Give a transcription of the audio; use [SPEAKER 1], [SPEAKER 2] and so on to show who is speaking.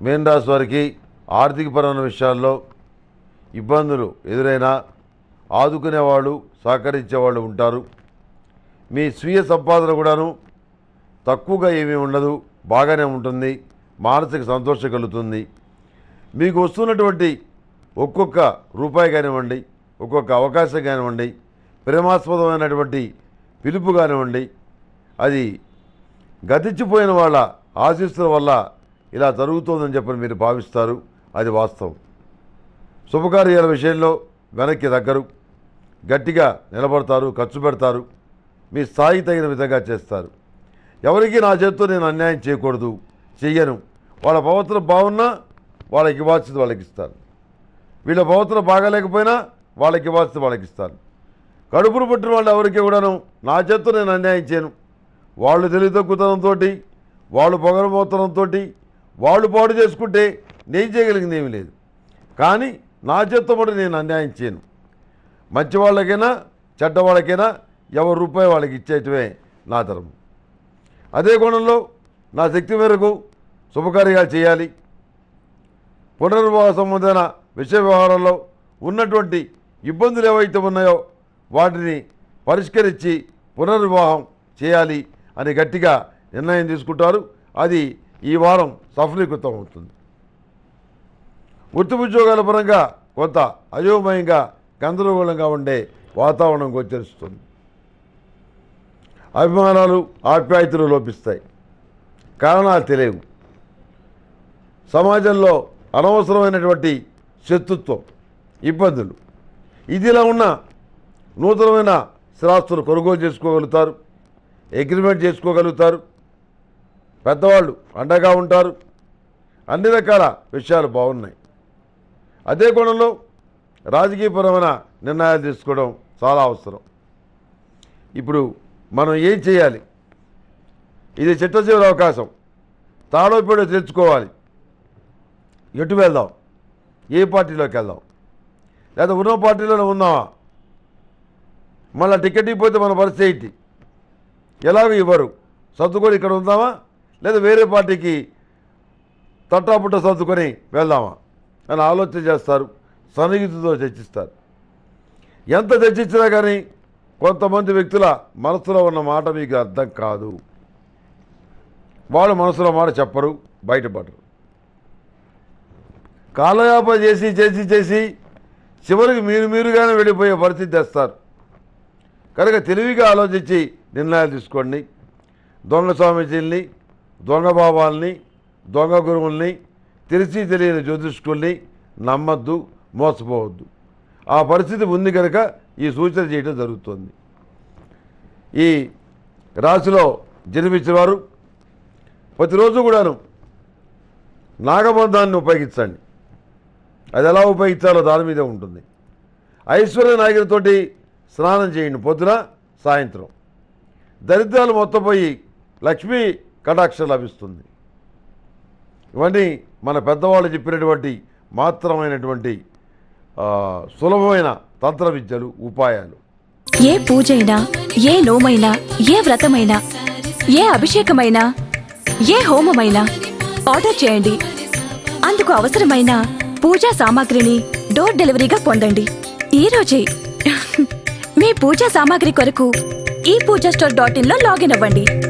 [SPEAKER 1] మీన రాశి వారికి ఆర్థికపరమైన విషయాల్లో ఇబ్బందులు ఎదురైనా ఆదుకునేవాళ్ళు సహకరించేవాళ్ళు ఉంటారు మీ స్వీయ సంపాదన కూడాను తక్కువగా ఏమీ ఉండదు బాగానే ఉంటుంది మానసిక సంతోషం కలుగుతుంది మీకు వస్తున్నటువంటి ఒక్కొక్క రూపాయి కానివ్వండి ఒక్కొక్క అవకాశం కానివ్వండి ప్రేమాస్పదమైనటువంటి పిలుపు కానివ్వండి అది గతించిపోయిన వాళ్ళ ఆశీస్సుల వల్ల ఇలా జరుగుతోందని చెప్పని మీరు భావిస్తారు అది వాస్తవం శుభకార్యాల విషయంలో వెనక్కి దగ్గరు గట్టిగా నిలబడతారు ఖర్చు పెడతారు మీ స్థాయి తగిన విధంగా చేస్తారు ఎవరికి నా చేతితో నేను అన్యాయం చేయకూడదు చెయ్యను వాళ్ళ ప్రవర్తన బాగున్నా వాళ్ళకి ఇవ్వాల్సింది వాళ్ళకి ఇస్తాను వీళ్ళ ప్రవర్తన బాగాలేకపోయినా వాళ్ళకి ఇవ్వాల్సింది వాళ్ళకి ఇస్తాను కడుపును పుట్టిన వాళ్ళు ఎవరికి కూడాను నా చేత్తో నేను అన్యాయం చేయను వాళ్ళు తెలివి తక్కువతనంతో వాళ్ళు పొగరబోతనంతో వాళ్ళు పాడు చేసుకుంటే నేను చేయగలిగింది ఏమీ లేదు కానీ నా చేత్తో మటు నేను అన్యాయం చేయను మంచి వాళ్ళకైనా చెడ్డ వాళ్ళకైనా ఎవరి రూపాయి వాళ్ళకి ఇచ్చేయటమే నా ధర్మం అదే కోణంలో నా శక్తి మేరకు శుభకార్యాలు చేయాలి పునర్వివాహ సంబంధమైన విషయ వ్యవహారాల్లో ఉన్నటువంటి ఇబ్బందులు ఏవైతే ఉన్నాయో వాటిని పరిష్కరించి పునర్వివాహం చేయాలి అని గట్టిగా నిర్ణయం తీసుకుంటారు అది ఈ వారం సఫలీకృతం అవుతుంది వృత్తి ఉద్యోగాల పరంగా కొంత అయోమయంగా గందరగోళంగా ఉండే వాతావరణం గోచరిస్తుంది అభిమానాలు ఆప్యాయతలు లోపిస్తాయి కారణాలు తెలియవు సమాజంలో అనవసరమైనటువంటి శత్రుత్వం ఇబ్బందులు ఇదిలా ఉన్న నూతనమైన స్థిరాస్తులు కొనుగోలు చేసుకోగలుగుతారు అగ్రిమెంట్ చేసుకోగలుగుతారు పెద్దవాళ్ళు అండగా ఉంటారు అన్ని రకాల విషయాలు బాగున్నాయి అదే కోణంలో రాజకీయపరమైన నిర్ణయాలు తీసుకోవడం చాలా అవసరం ఇప్పుడు మనం ఏం చేయాలి ఇది చిట్ట చివరి అవకాశం తాడో పేడో తెలుసుకోవాలి ఎటు వెళ్దాం ఏ పార్టీలోకి వెళ్దాం లేదా ఉన్న పార్టీలోనే ఉందామా మళ్ళీ టికెట్ ఇవ్వకపోతే మన పరిస్థితి ఏంటి ఎలాగో ఇవ్వరు సర్దుకొని ఇక్కడ ఉందామా లేదా వేరే పార్టీకి తట్టాపుట్ట సర్దుకొని వెళ్దామా అని ఆలోచన చేస్తారు సన్నిహితులతో చర్చిస్తారు ఎంత చర్చించినా కానీ కొంతమంది వ్యక్తుల మనసులో ఉన్న మాట మీకు అర్థం కాదు వాళ్ళు మనసులో మాట చెప్పరు బయటపడరు కాలయాపన చేసి చేసి చేసి చివరికి మీరు మీరుగానే వెళ్ళిపోయే పరిస్థితి తెస్తారు కనుక తెలివిగా ఆలోచించి నిర్ణయాలు తీసుకోండి దొంగ స్వామీజీల్ని దొంగ బాబాల్ని దొంగ గురువుల్ని తెలిసి తెలియని జ్యోతిష్కుల్ని నమ్మద్దు మోసపోవద్దు ఆ పరిస్థితి ఉంది కనుక ఈ సూచన చేయడం జరుగుతుంది ఈ రాశిలో జన్మించిన వారు ప్రతిరోజు కూడాను నాగబంధాన్ని ఉపయోగించండి అది ఎలా ఉపయోగించాలో దాని మీదే ఉంటుంది ఐశ్వర్య నాయకులతోటి స్నానం చేయండి పొద్దున సాయంత్రం దరిద్రాలు మొత్తం పోయి లక్ష్మీ కటాక్షం లభిస్తుంది ఇవన్నీ మన పెద్దవాళ్ళు చెప్పినటువంటి మాత్రమైనటువంటి ఆ, సులభమైన తంత్ర విద్యలు ఉపాయాలు
[SPEAKER 2] ఏ పూజైనా ఏ నోమైనా ఏ వ్రతమైనా ఏ అభిషేకమైనా ఏ హోమమైనా ఆర్డర్ చేయండి అందుకు అవసరమైన పూజా సామాగ్రిని డోర్ డెలివరీగా పొందండి ఈ రోజే మీ పూజా సామాగ్రి కొరకు ఈ పూజా స్టోర్ డాట్ ఇన్ లో లాగిన్ అవ్వండి